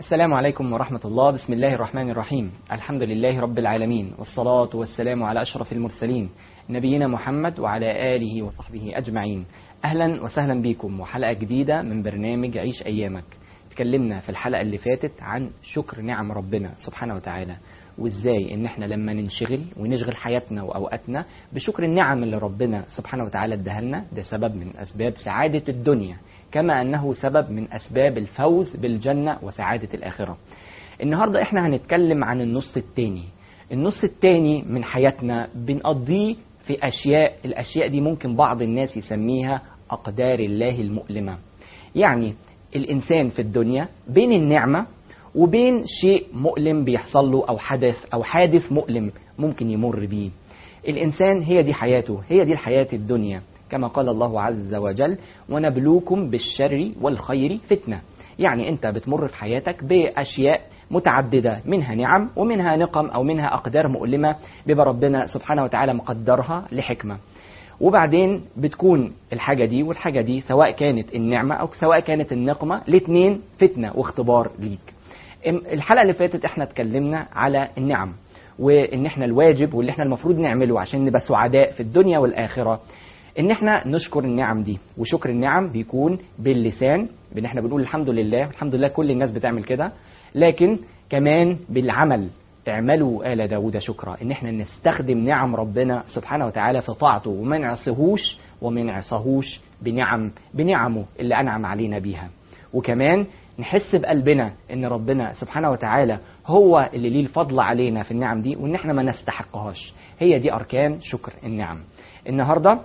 السلام عليكم ورحمة الله بسم الله الرحمن الرحيم الحمد لله رب العالمين والصلاة والسلام على أشرف المرسلين نبينا محمد وعلى آله وصحبه أجمعين أهلا وسهلا بكم وحلقة جديدة من برنامج عيش أيامك اتكلمنا في الحلقة اللي فاتت عن شكر نعم ربنا سبحانه وتعالى وازاي ان احنا لما ننشغل ونشغل حياتنا واوقاتنا بشكر النعم اللي ربنا سبحانه وتعالى اداها لنا ده سبب من اسباب سعاده الدنيا كما انه سبب من اسباب الفوز بالجنه وسعاده الاخره. النهارده احنا هنتكلم عن النص التاني. النص التاني من حياتنا بنقضيه في اشياء، الاشياء دي ممكن بعض الناس يسميها اقدار الله المؤلمه. يعني الانسان في الدنيا بين النعمه وبين شيء مؤلم بيحصل له او حدث او حادث مؤلم ممكن يمر بيه. الانسان هي دي حياته، هي دي الحياه الدنيا. كما قال الله عز وجل ونبلوكم بالشر والخير فتنة يعني أنت بتمر في حياتك بأشياء متعددة منها نعم ومنها نقم أو منها أقدار مؤلمة بيبقى ربنا سبحانه وتعالى مقدرها لحكمة وبعدين بتكون الحاجة دي والحاجة دي سواء كانت النعمة أو سواء كانت النقمة الاتنين فتنة واختبار ليك الحلقة اللي فاتت احنا اتكلمنا على النعم وان احنا الواجب واللي احنا المفروض نعمله عشان نبقى سعداء في الدنيا والآخرة ان احنا نشكر النعم دي وشكر النعم بيكون باللسان بان احنا بنقول الحمد لله الحمد لله كل الناس بتعمل كده لكن كمان بالعمل اعملوا آل داود شكرا ان احنا نستخدم نعم ربنا سبحانه وتعالى في طاعته وما نعصهوش وما نعصهوش بنعم بنعمه اللي انعم علينا بيها وكمان نحس بقلبنا ان ربنا سبحانه وتعالى هو اللي ليه الفضل علينا في النعم دي وان احنا ما نستحقهاش هي دي اركان شكر النعم النهارده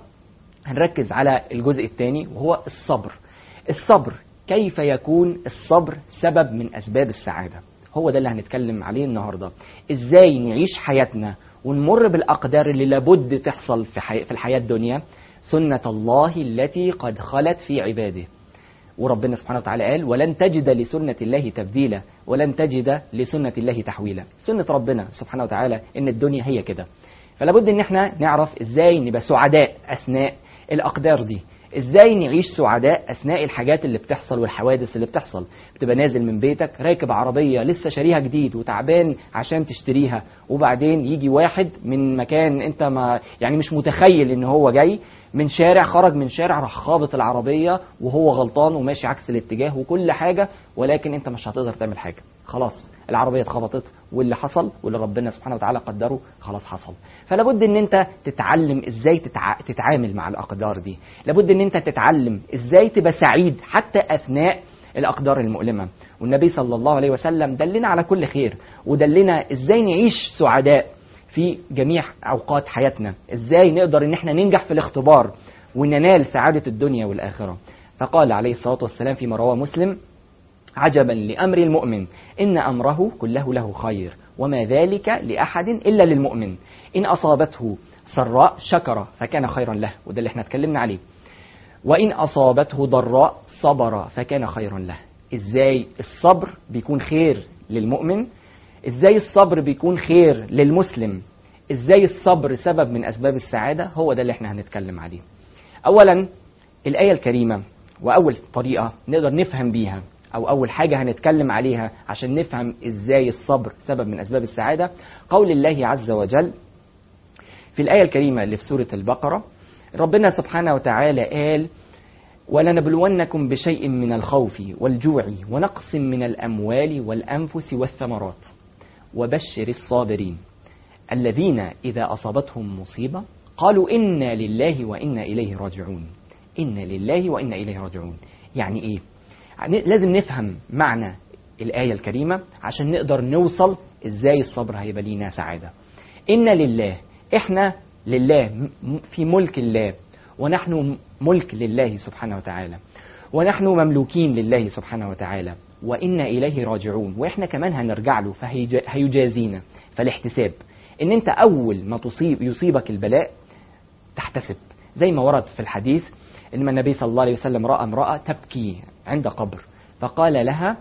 هنركز على الجزء الثاني وهو الصبر الصبر كيف يكون الصبر سبب من اسباب السعاده هو ده اللي هنتكلم عليه النهارده ازاي نعيش حياتنا ونمر بالاقدار اللي لابد تحصل في, حي... في الحياه الدنيا سنه الله التي قد خلت في عباده وربنا سبحانه وتعالى قال ولن تجد لسنة الله تبديلا ولن تجد لسنة الله تحويلا سنة ربنا سبحانه وتعالى ان الدنيا هي كده فلابد ان احنا نعرف ازاي نبقى سعداء اثناء الاقدار دي ازاي نعيش سعداء اثناء الحاجات اللي بتحصل والحوادث اللي بتحصل بتبقى نازل من بيتك راكب عربيه لسه شاريها جديد وتعبان عشان تشتريها وبعدين يجي واحد من مكان انت ما يعني مش متخيل ان هو جاي من شارع خرج من شارع راح خابط العربيه وهو غلطان وماشي عكس الاتجاه وكل حاجه ولكن انت مش هتقدر تعمل حاجه خلاص العربيه اتخبطت واللي حصل واللي ربنا سبحانه وتعالى قدره خلاص حصل فلابد ان انت تتعلم ازاي تتع... تتعامل مع الاقدار دي لابد ان انت تتعلم ازاي تبقى سعيد حتى اثناء الاقدار المؤلمه والنبي صلى الله عليه وسلم دلنا على كل خير ودلنا ازاي نعيش سعداء في جميع اوقات حياتنا ازاي نقدر ان احنا ننجح في الاختبار وننال سعاده الدنيا والاخره فقال عليه الصلاه والسلام فيما رواه مسلم عجبا لامر المؤمن ان امره كله له خير وما ذلك لاحد الا للمؤمن ان اصابته سراء شكر فكان خيرا له وده اللي احنا اتكلمنا عليه وان اصابته ضراء صبر فكان خيرا له ازاي الصبر بيكون خير للمؤمن ازاي الصبر بيكون خير للمسلم ازاي الصبر سبب من اسباب السعاده هو ده اللي احنا هنتكلم عليه اولا الايه الكريمه واول طريقه نقدر نفهم بيها او اول حاجه هنتكلم عليها عشان نفهم ازاي الصبر سبب من اسباب السعاده قول الله عز وجل في الايه الكريمه اللي في سوره البقره ربنا سبحانه وتعالى قال ولنبلونكم بشيء من الخوف والجوع ونقص من الاموال والانفس والثمرات وبشر الصابرين الذين اذا اصابتهم مصيبه قالوا انا لله وانا اليه راجعون انا لله وانا اليه راجعون يعني ايه لازم نفهم معنى الآية الكريمة عشان نقدر نوصل ازاي الصبر هيبقى لينا سعادة إن لله إحنا لله في ملك الله ونحن ملك لله سبحانه وتعالى ونحن مملوكين لله سبحانه وتعالى وإنا إليه راجعون وإحنا كمان هنرجع له فهيجازينا فالاحتساب إن أنت أول ما تصيب يصيبك البلاء تحتسب زي ما ورد في الحديث إن النبي صلى الله عليه وسلم رأى امرأة تبكي عند قبر فقال لها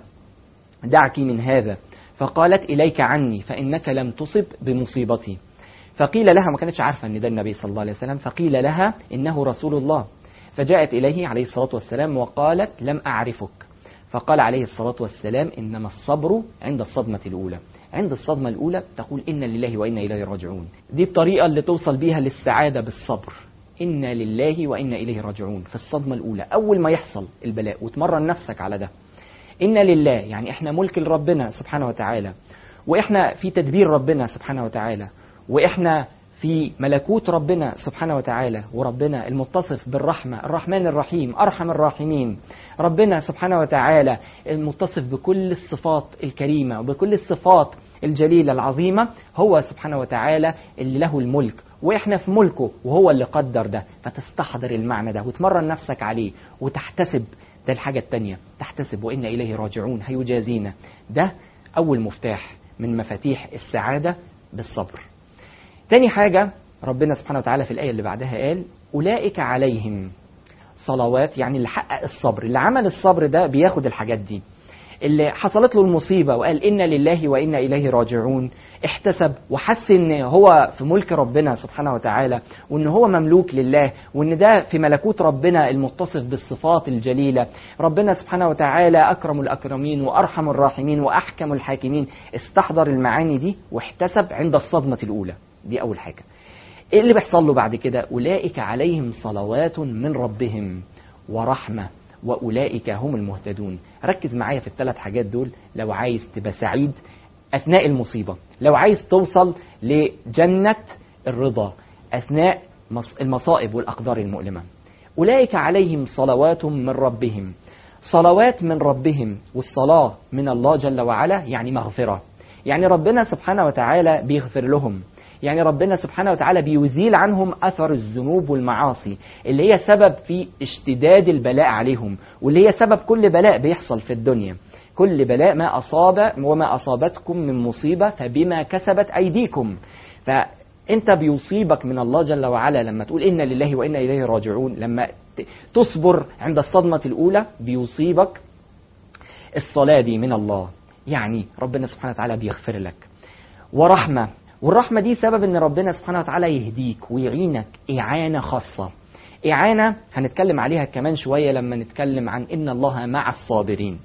دعك من هذا فقالت إليك عني فإنك لم تصب بمصيبتي فقيل لها ما كانتش عارفة أن ده النبي صلى الله عليه وسلم فقيل لها إنه رسول الله فجاءت إليه عليه الصلاة والسلام وقالت لم أعرفك فقال عليه الصلاة والسلام إنما الصبر عند الصدمة الأولى عند الصدمة الأولى تقول إنا لله وإنا إليه راجعون دي الطريقة اللي توصل بيها للسعادة بالصبر إنا لله وإنا إليه راجعون في الصدمة الأولى أول ما يحصل البلاء وتمرن نفسك على ده إنا لله يعني إحنا ملك لربنا سبحانه وتعالى وإحنا في تدبير ربنا سبحانه وتعالى وإحنا في ملكوت ربنا سبحانه وتعالى وربنا المتصف بالرحمة الرحمن الرحيم أرحم الراحمين ربنا سبحانه وتعالى المتصف بكل الصفات الكريمة وبكل الصفات الجليلة العظيمة هو سبحانه وتعالى اللي له الملك واحنا في ملكه وهو اللي قدر ده فتستحضر المعنى ده وتمرن نفسك عليه وتحتسب ده الحاجة التانية تحتسب وإن إليه راجعون هيجازينا ده أول مفتاح من مفاتيح السعادة بالصبر تاني حاجة ربنا سبحانه وتعالى في الآية اللي بعدها قال أولئك عليهم صلوات يعني اللي حقق الصبر اللي عمل الصبر ده بياخد الحاجات دي اللي حصلت له المصيبة وقال إنا لله وإنا إليه راجعون احتسب وحس إن هو في ملك ربنا سبحانه وتعالى وإن هو مملوك لله وإن ده في ملكوت ربنا المتصف بالصفات الجليلة ربنا سبحانه وتعالى أكرم الأكرمين وأرحم الراحمين وأحكم الحاكمين استحضر المعاني دي واحتسب عند الصدمة الأولى دي أول حاجة إيه اللي بيحصل له بعد كده أولئك عليهم صلوات من ربهم ورحمة وأولئك هم المهتدون ركز معايا في الثلاث حاجات دول لو عايز تبقى سعيد أثناء المصيبة لو عايز توصل لجنة الرضا أثناء المصائب والأقدار المؤلمة أولئك عليهم صلوات من ربهم صلوات من ربهم والصلاة من الله جل وعلا يعني مغفرة يعني ربنا سبحانه وتعالى بيغفر لهم يعني ربنا سبحانه وتعالى بيزيل عنهم اثر الذنوب والمعاصي اللي هي سبب في اشتداد البلاء عليهم واللي هي سبب كل بلاء بيحصل في الدنيا كل بلاء ما اصاب وما اصابتكم من مصيبه فبما كسبت ايديكم فانت بيصيبك من الله جل وعلا لما تقول انا لله وانا اليه راجعون لما تصبر عند الصدمه الاولى بيصيبك الصلاه دي من الله يعني ربنا سبحانه وتعالى بيغفر لك ورحمه والرحمة دي سبب ان ربنا سبحانه وتعالى يهديك ويعينك إعانة خاصة إعانة هنتكلم عليها كمان شوية لما نتكلم عن إن الله مع الصابرين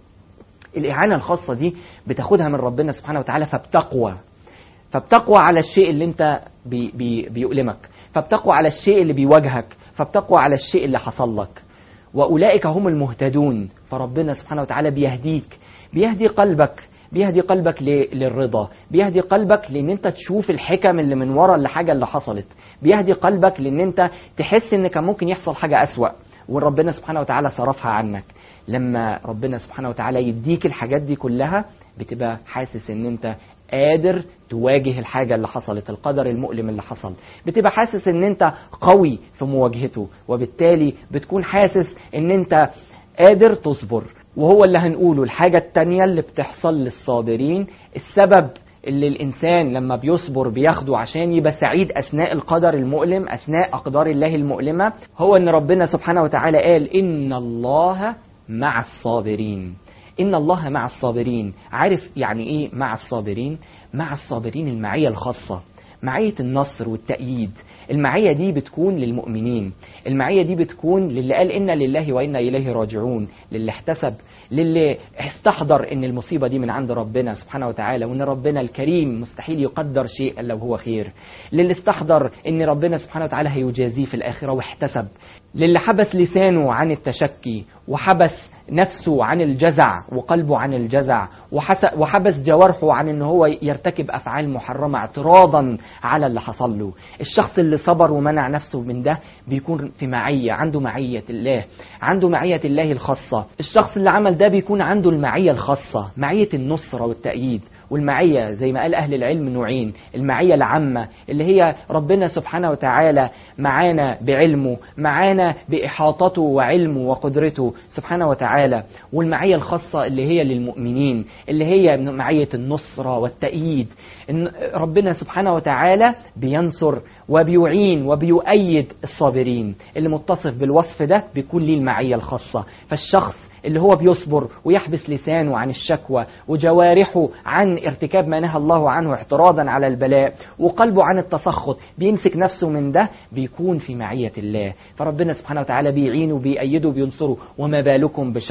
الإعانة الخاصة دي بتاخدها من ربنا سبحانه وتعالى فبتقوى فبتقوى على الشيء اللي انت بي بي بيؤلمك فبتقوى على الشيء اللي بيواجهك فبتقوى على الشيء اللي حصل لك وأولئك هم المهتدون فربنا سبحانه وتعالى بيهديك بيهدي قلبك بيهدي قلبك للرضا بيهدي قلبك لان انت تشوف الحكم اللي من ورا الحاجه اللي حصلت بيهدي قلبك لان انت تحس ان كان ممكن يحصل حاجه اسوا وربنا سبحانه وتعالى صرفها عنك لما ربنا سبحانه وتعالى يديك الحاجات دي كلها بتبقى حاسس ان انت قادر تواجه الحاجة اللي حصلت القدر المؤلم اللي حصل بتبقى حاسس ان انت قوي في مواجهته وبالتالي بتكون حاسس ان انت قادر تصبر وهو اللي هنقوله الحاجة التانية اللي بتحصل للصابرين السبب اللي الإنسان لما بيصبر بياخده عشان يبقى سعيد أثناء القدر المؤلم أثناء أقدار الله المؤلمة هو أن ربنا سبحانه وتعالى قال إن الله مع الصابرين إن الله مع الصابرين عارف يعني إيه مع الصابرين مع الصابرين المعية الخاصة معية النصر والتأييد المعية دي بتكون للمؤمنين المعية دي بتكون للي قال إنا لله وإنا إليه راجعون للي احتسب للي استحضر إن المصيبة دي من عند ربنا سبحانه وتعالى وإن ربنا الكريم مستحيل يقدر شيء إلا وهو خير للي استحضر إن ربنا سبحانه وتعالى هيجازيه في الآخرة واحتسب للي حبس لسانه عن التشكي وحبس نفسه عن الجزع وقلبه عن الجزع وحبس جوارحه عن ان هو يرتكب افعال محرمه اعتراضا على اللي حصل له الشخص اللي صبر ومنع نفسه من ده بيكون في معيه عنده معيه الله عنده معيه الله الخاصه الشخص اللي عمل ده بيكون عنده المعيه الخاصه معيه النصره والتأييد والمعية زي ما قال أهل العلم نوعين المعية العامة اللي هي ربنا سبحانه وتعالى معانا بعلمه معانا بإحاطته وعلمه وقدرته سبحانه وتعالى والمعية الخاصة اللي هي للمؤمنين اللي هي معية النصرة والتأييد إن ربنا سبحانه وتعالى بينصر وبيعين وبيؤيد الصابرين اللي متصف بالوصف ده بيكون ليه المعية الخاصة فالشخص اللي هو بيصبر ويحبس لسانه عن الشكوى وجوارحه عن ارتكاب ما نهى الله عنه اعتراضا على البلاء وقلبه عن التسخط بيمسك نفسه من ده بيكون في معية الله فربنا سبحانه وتعالى بيعينه بيأيده بينصره وما بالكم بشخص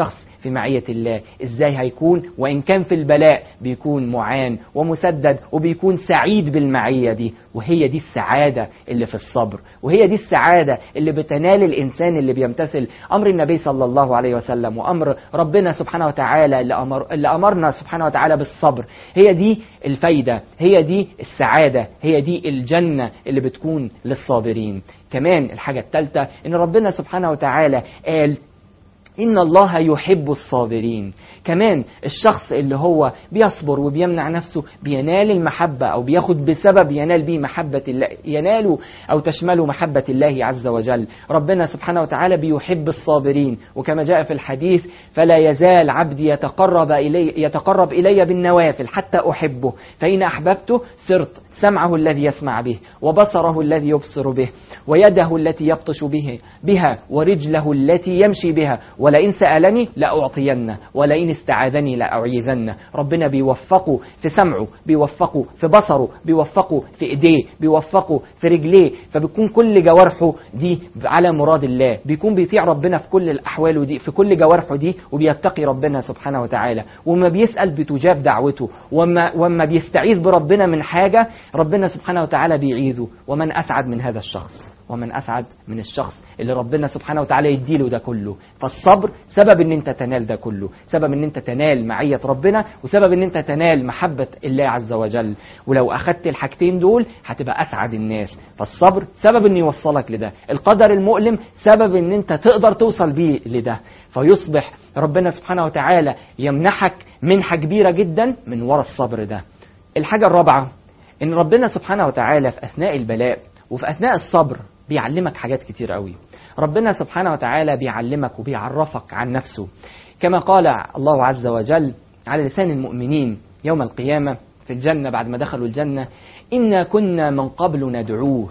في معية الله ازاي هيكون وان كان في البلاء بيكون معان ومسدد وبيكون سعيد بالمعية دي وهي دي السعادة اللي في الصبر وهي دي السعادة اللي بتنال الانسان اللي بيمتثل امر النبي صلى الله عليه وسلم وامر ربنا سبحانه وتعالى اللي, أمر اللي امرنا سبحانه وتعالى بالصبر هي دي الفايدة هي دي السعادة هي دي الجنة اللي بتكون للصابرين كمان الحاجة الثالثة ان ربنا سبحانه وتعالى قال إن الله يحب الصابرين كمان الشخص اللي هو بيصبر وبيمنع نفسه بينال المحبة أو بياخد بسبب ينال به محبة الله ينال أو تشمل محبة الله عز وجل ربنا سبحانه وتعالى بيحب الصابرين وكما جاء في الحديث فلا يزال عبدي يتقرب إلي, يتقرب إلي بالنوافل حتى أحبه فإن أحببته صرت سمعه الذي يسمع به وبصره الذي يبصر به ويده التي يبطش به بها ورجله التي يمشي بها ولئن سألني لأعطينه ولئن استعاذني لأعيذنه ربنا بيوفقه في سمعه بيوفقه في بصره بيوفقه في ايديه بيوفقه في رجليه فبيكون كل جوارحه دي على مراد الله بيكون بيطيع ربنا في كل الأحوال دي في كل جوارحه دي وبيتقي ربنا سبحانه وتعالى وما بيسأل بتجاب دعوته وما, وما بيستعيذ بربنا من حاجة ربنا سبحانه وتعالى بيعيذه ومن أسعد من هذا الشخص ومن أسعد من الشخص اللي ربنا سبحانه وتعالى يديله ده كله فالصبر سبب ان انت تنال ده كله سبب ان انت تنال معية ربنا وسبب ان انت تنال محبة الله عز وجل ولو أخدت الحاجتين دول هتبقى أسعد الناس فالصبر سبب ان يوصلك لده القدر المؤلم سبب ان انت تقدر توصل بيه لده فيصبح ربنا سبحانه وتعالى يمنحك منحة كبيرة جدا من وراء الصبر ده الحاجة الرابعة ان ربنا سبحانه وتعالى في اثناء البلاء وفي اثناء الصبر بيعلمك حاجات كتير قوي ربنا سبحانه وتعالى بيعلمك وبيعرفك عن نفسه كما قال الله عز وجل على لسان المؤمنين يوم القيامة في الجنة بعد ما دخلوا الجنة إنا كنا من قبل ندعوه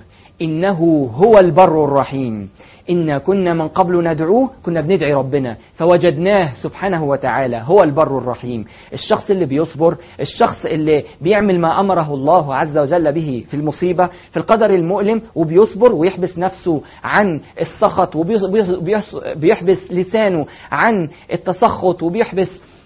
إنه هو البر الرحيم إنا كنا من قبل ندعوه كنا بندعي ربنا فوجدناه سبحانه وتعالى هو البر الرحيم الشخص اللي بيصبر الشخص اللي بيعمل ما أمره الله عز وجل به في المصيبة في القدر المؤلم وبيصبر ويحبس نفسه عن السخط وبيحبس لسانه عن التسخط وبيحبس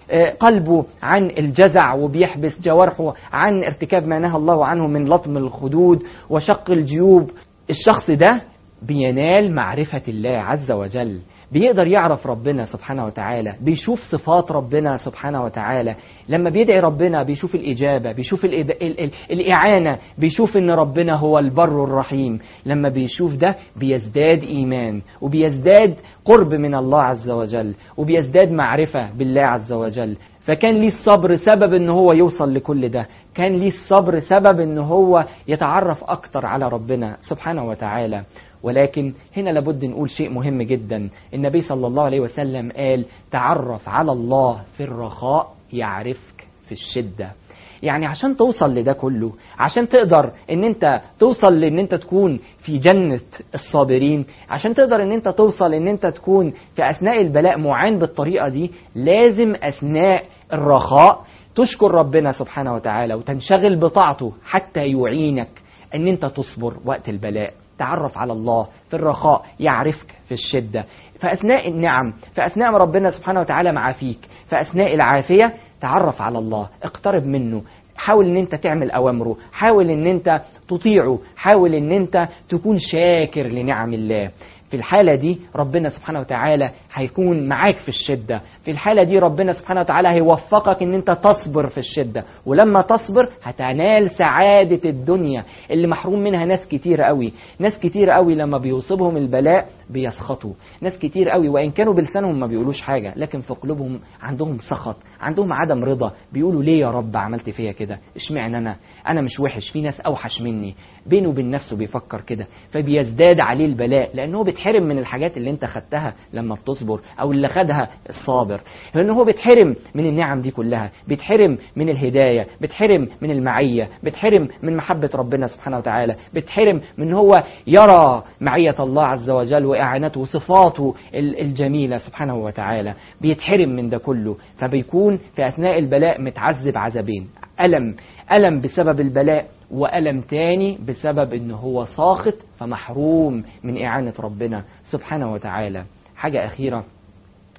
قلبه عن الجزع وبيحبس جوارحه عن ارتكاب ما نهى الله عنه من لطم الخدود وشق الجيوب الشخص ده بينال معرفة الله عز وجل بيقدر يعرف ربنا سبحانه وتعالى بيشوف صفات ربنا سبحانه وتعالى لما بيدعي ربنا بيشوف الإجابة بيشوف الإد... ال... ال... الإعانة بيشوف إن ربنا هو البر الرحيم لما بيشوف ده بيزداد إيمان وبيزداد قرب من الله عز وجل وبيزداد معرفة بالله عز وجل فكان ليه الصبر سبب ان هو يوصل لكل ده كان ليه الصبر سبب ان هو يتعرف اكتر على ربنا سبحانه وتعالى ولكن هنا لابد نقول شيء مهم جدا النبي صلى الله عليه وسلم قال تعرف على الله في الرخاء يعرفك في الشدة يعني عشان توصل لده كله عشان تقدر ان انت توصل لان انت تكون في جنة الصابرين عشان تقدر ان انت توصل ان انت تكون في اثناء البلاء معان بالطريقة دي لازم اثناء الرخاء تشكر ربنا سبحانه وتعالى وتنشغل بطاعته حتى يعينك ان انت تصبر وقت البلاء تعرف على الله في الرخاء يعرفك في الشدة فأثناء النعم فأثناء ما ربنا سبحانه وتعالى معافيك فأثناء العافية تعرف على الله اقترب منه حاول ان انت تعمل اوامره حاول ان انت تطيعه حاول ان انت تكون شاكر لنعم الله في الحالة دي ربنا سبحانه وتعالى هيكون معاك في الشدة في الحالة دي ربنا سبحانه وتعالى هيوفقك ان انت تصبر في الشدة ولما تصبر هتنال سعادة الدنيا اللي محروم منها ناس كتير قوي ناس كتير قوي لما بيصيبهم البلاء بيسخطوا ناس كتير قوي وان كانوا بلسانهم ما بيقولوش حاجة لكن في قلوبهم عندهم سخط عندهم عدم رضا بيقولوا ليه يا رب عملت فيا كده اشمعنى انا انا مش وحش في ناس اوحش مني بينه وبين نفسه بيفكر كده فبيزداد عليه البلاء لانه بيتحرم من الحاجات اللي انت خدتها لما بتصبر او اللي خدها الصابر لانه هو بيتحرم من النعم دي كلها بيتحرم من الهدايه بيتحرم من المعيه بيتحرم من محبه ربنا سبحانه وتعالى بيتحرم من هو يرى معيه الله عز وجل واعانته وصفاته الجميله سبحانه وتعالى بيتحرم من ده كله فبيكون في اثناء البلاء متعذب عذابين الم الم بسبب البلاء وألم تاني بسبب ان هو ساخط فمحروم من إعانة ربنا سبحانه وتعالى حاجة أخيرة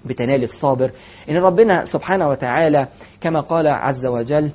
بتنال الصابر ان ربنا سبحانه وتعالى كما قال عز وجل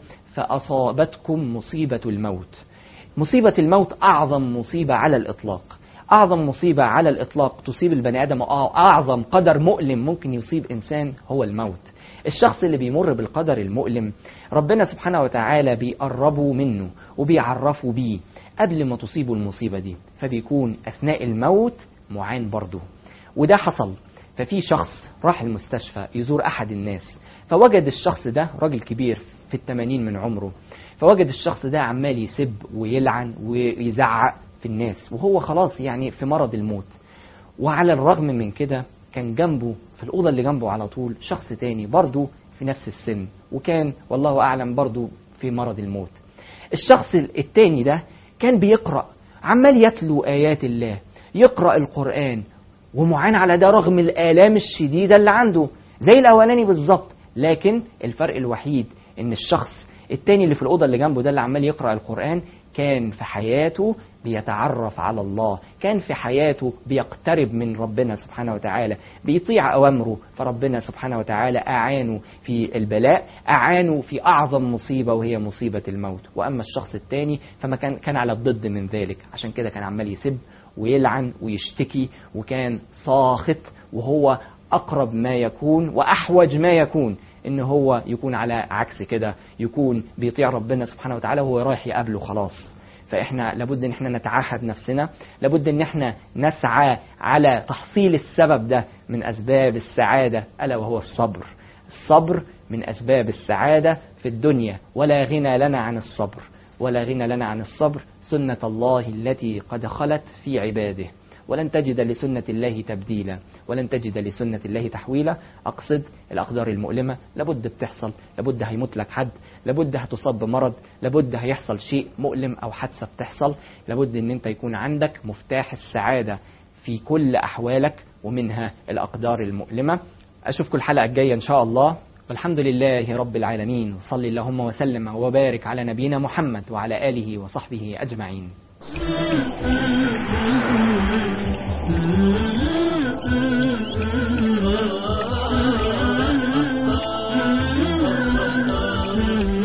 فاصابتكم مصيبه الموت مصيبه الموت اعظم مصيبه على الاطلاق اعظم مصيبه على الاطلاق تصيب البني ادم اعظم قدر مؤلم ممكن يصيب انسان هو الموت الشخص اللي بيمر بالقدر المؤلم ربنا سبحانه وتعالى بيقربه منه وبيعرفه بيه قبل ما تصيبه المصيبه دي فبيكون اثناء الموت معان برضه وده حصل ففي شخص راح المستشفى يزور احد الناس فوجد الشخص ده راجل كبير في الثمانين من عمره فوجد الشخص ده عمال يسب ويلعن ويزعق في الناس وهو خلاص يعني في مرض الموت وعلى الرغم من كده كان جنبه في الأوضة اللي جنبه على طول شخص تاني برضه في نفس السن وكان والله أعلم برضه في مرض الموت الشخص التاني ده كان بيقرأ عمال يتلو آيات الله يقرأ القرآن ومعان على ده رغم الآلام الشديدة اللي عنده زي الأولاني بالظبط لكن الفرق الوحيد إن الشخص التاني اللي في الأوضة اللي جنبه ده اللي عمال يقرأ القرآن كان في حياته بيتعرف على الله كان في حياته بيقترب من ربنا سبحانه وتعالى بيطيع أوامره فربنا سبحانه وتعالى أعانه في البلاء أعانه في أعظم مصيبة وهي مصيبة الموت وأما الشخص الثاني فما كان كان على الضد من ذلك عشان كده كان عمال يسب ويلعن ويشتكي وكان ساخط وهو أقرب ما يكون وأحوج ما يكون ان هو يكون على عكس كده يكون بيطيع ربنا سبحانه وتعالى وهو رايح يقابله خلاص فاحنا لابد ان احنا نتعهد نفسنا لابد ان احنا نسعى على تحصيل السبب ده من اسباب السعاده الا وهو الصبر الصبر من اسباب السعاده في الدنيا ولا غنى لنا عن الصبر ولا غنى لنا عن الصبر سنه الله التي قد خلت في عباده ولن تجد لسنة الله تبديلا ولن تجد لسنة الله تحويلا أقصد الأقدار المؤلمة لابد بتحصل لابد هيموت لك حد لابد هتصاب بمرض لابد هيحصل شيء مؤلم أو حادثة بتحصل لابد أن أنت يكون عندك مفتاح السعادة في كل أحوالك ومنها الأقدار المؤلمة أشوفكم الحلقة الجاية إن شاء الله والحمد لله رب العالمين وصلي اللهم وسلم وبارك على نبينا محمد وعلى آله وصحبه أجمعين Mm-hmm.